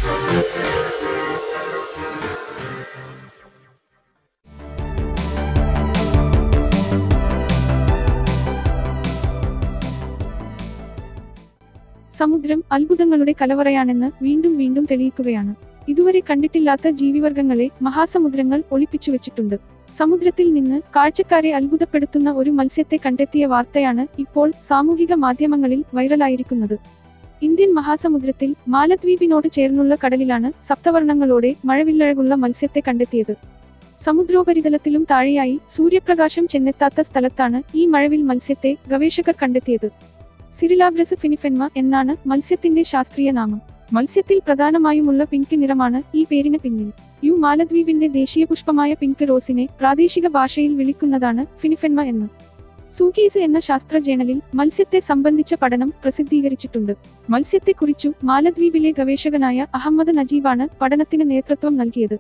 സമുദ്രം അത്ഭുതങ്ങളുടെ കലവറയാണെന്ന് വീണ്ടും വീണ്ടും തെളിയിക്കുകയാണ് ഇതുവരെ കണ്ടിട്ടില്ലാത്ത ജീവിവർഗങ്ങളെ മഹാസമുദ്രങ്ങൾ ഒളിപ്പിച്ചു വെച്ചിട്ടുണ്ട് സമുദ്രത്തിൽ നിന്ന് കാഴ്ചക്കാരെ അത്ഭുതപ്പെടുത്തുന്ന ഒരു മത്സ്യത്തെ കണ്ടെത്തിയ വാർത്തയാണ് ഇപ്പോൾ സാമൂഹിക മാധ്യമങ്ങളിൽ വൈറലായിരിക്കുന്നത് ഇന്ത്യൻ മഹാസമുദ്രത്തിൽ മാലദ്വീപിനോട് ചേർന്നുള്ള കടലിലാണ് സപ്തവർണ്ണങ്ങളോടെ മഴവില്ലഴകുള്ള മത്സ്യത്തെ കണ്ടെത്തിയത് സമുദ്രോപരിതലത്തിലും താഴെയായി സൂര്യപ്രകാശം ചെന്നെത്താത്ത സ്ഥലത്താണ് ഈ മഴവിൽ മത്സ്യത്തെ ഗവേഷകർ കണ്ടെത്തിയത് സിറിലാബ്രസ് ഫിനിഫെൻമ എന്നാണ് മത്സ്യത്തിന്റെ ശാസ്ത്രീയ നാമം മത്സ്യത്തിൽ പ്രധാനമായുമുള്ള പിങ്ക് നിറമാണ് ഈ പേരിന് പിന്നിൽ യു മാലദ്വീപിന്റെ ദേശീയ പുഷ്പമായ പിങ്ക് റോസിനെ പ്രാദേശിക ഭാഷയിൽ വിളിക്കുന്നതാണ് ഫിനിഫെൻമ എന്ന് സൂക്കീസ് എന്ന ശാസ്ത്ര ജേണലിൽ മത്സ്യത്തെ സംബന്ധിച്ച പഠനം പ്രസിദ്ധീകരിച്ചിട്ടുണ്ട് മത്സ്യത്തെക്കുറിച്ചു മാലദ്വീപിലെ ഗവേഷകനായ അഹമ്മദ് നജീബാണ് പഠനത്തിന് നേതൃത്വം നൽകിയത്